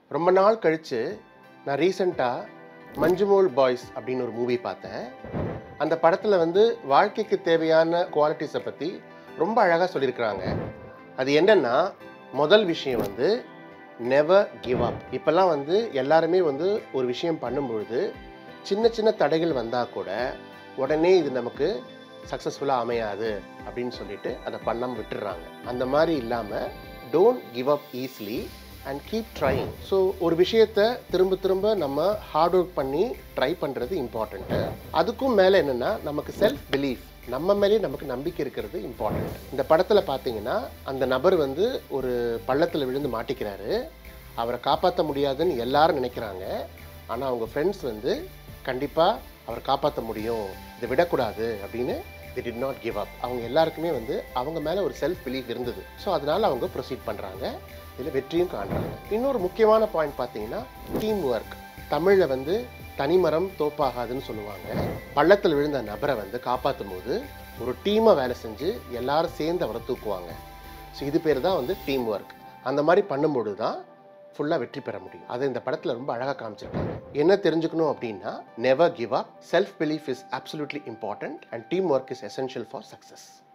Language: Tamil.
ரொம்ப நாள் கழித்து நான் ரீசண்டாக மஞ்சுமோல் பாய்ஸ் அப்படின்னு ஒரு மூவி பார்த்தேன் அந்த படத்தில் வந்து வாழ்க்கைக்கு தேவையான குவாலிட்டிஸை பற்றி ரொம்ப அழகாக சொல்லியிருக்கிறாங்க அது என்னென்னா முதல் விஷயம் வந்து நெவர் கிவ் அப் இப்போல்லாம் வந்து எல்லாருமே வந்து ஒரு விஷயம் பண்ணும்பொழுது சின்ன சின்ன தடைகள் வந்தால் கூட உடனே இது நமக்கு சக்ஸஸ்ஃபுல்லாக அமையாது அப்படின்னு சொல்லிட்டு அதை பண்ணாமல் விட்டுடுறாங்க அந்த மாதிரி இல்லாமல் don't give up easily and keep trying so ஒரு விஷயத்த திரும்ப திரும்ப நம்ம ஹார்ட் ஒர்க் பண்ணி ட்ரை பண்ணுறது இம்பார்ட்டண்ட்டு அதுக்கும் மேலே என்னென்னா நமக்கு செல்ஃப் பிலீஃப் நம்ம மேலே நமக்கு நம்பிக்கை இருக்கிறது இம்பார்ட்டண்ட் இந்த படத்தில் பார்த்தீங்கன்னா அந்த நபர் வந்து ஒரு பள்ளத்தில் விழுந்து மாட்டிக்கிறாரு அவரை காப்பாற்ற முடியாதுன்னு எல்லாரும் நினைக்கிறாங்க ஆனால் அவங்க ஃப்ரெண்ட்ஸ் வந்து கண்டிப்பாக அவரை காப்பாற்ற முடியும் இதை விடக்கூடாது அப்படின்னு they did not give up அவங்க எல்லாருக்குமே வந்து அவங்க மேலே ஒரு செல்ஃப் பிலீஃப் இருந்தது ஸோ அதனால அவங்க ப்ரொசீட் பண்ணுறாங்க இதில் வெற்றியும் காண்றாங்க இன்னொரு முக்கியமான பாயிண்ட் பார்த்தீங்கன்னா டீம் ஒர்க் தமிழில் வந்து தனிமரம் தோப்பாகாதுன்னு சொல்லுவாங்க பள்ளத்தில் விழுந்த நபரை வந்து காப்பாற்றும் போது ஒரு டீமாக வேலை செஞ்சு எல்லாரும் சேர்ந்து அவரை தூக்குவாங்க ஸோ இது பேர் தான் வந்து டீம் ஒர்க் அந்த மாதிரி பண்ணும்போது தான் ஃபுல்லாக வெற்றி பெற முடியும் அதை இந்த படத்தில் ரொம்ப அழகாக காமிச்சிருக்காங்க என்ன தெரிஞ்சுக்கணும் அப்படின்னா never give up self belief is absolutely important and team work is essential for success